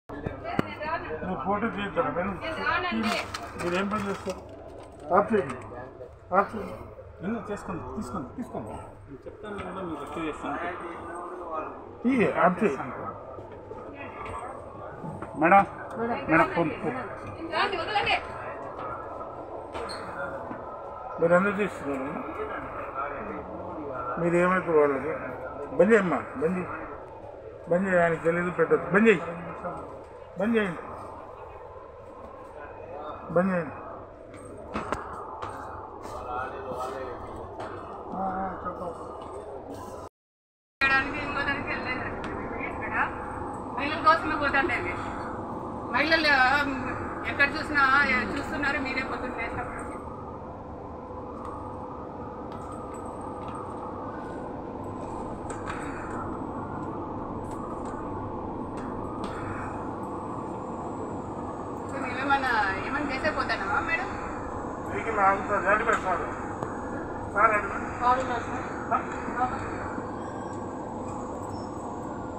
మీరు ఫోటో తీస్తారా నేను మీరేం పని చేస్తారు ఆఫ్ చేయండి ఆఫ్ చేయండి నేను చేసుకోండి తీసుకోండి తీసుకోండి నేను చెప్తాను కూడా మీకు ఎక్కువ చేస్తాను తీయ ఆఫ్ చేయండి మేడం మేడం ఫోన్ ఫోన్ మీరు ఎందుకు తీస్తున్నారు మీరు ఏమవుతారు వాళ్ళకి బంద్ చేయమ్మా బంద్ చేయి బంద్ చేయి ఆయనకి తెలియదు పెట్టద్దు బంద్ చేయి బంద్ చేయండి బంద్ చేయండి ఆ, ఆ, చెప్పు. చేయడానికి ఇంకోదానికి వెళ్ళలేదు ఇక్కడ మహిళల కోసమే పోతాండేవి మహిళలు ఆ, ఎక్కడ చూసినా ఏ, చూస్తున్నారు మీరే పొద్దున్న లేచినప్పటి నుంచి. సో మేమేమన్నా ఏమన్నా చేసే పోతానమ్మా మేడం వెహికల్ ఆగుతుంది అడిపోయి సార్ సార్ అడిపోయి కావాలి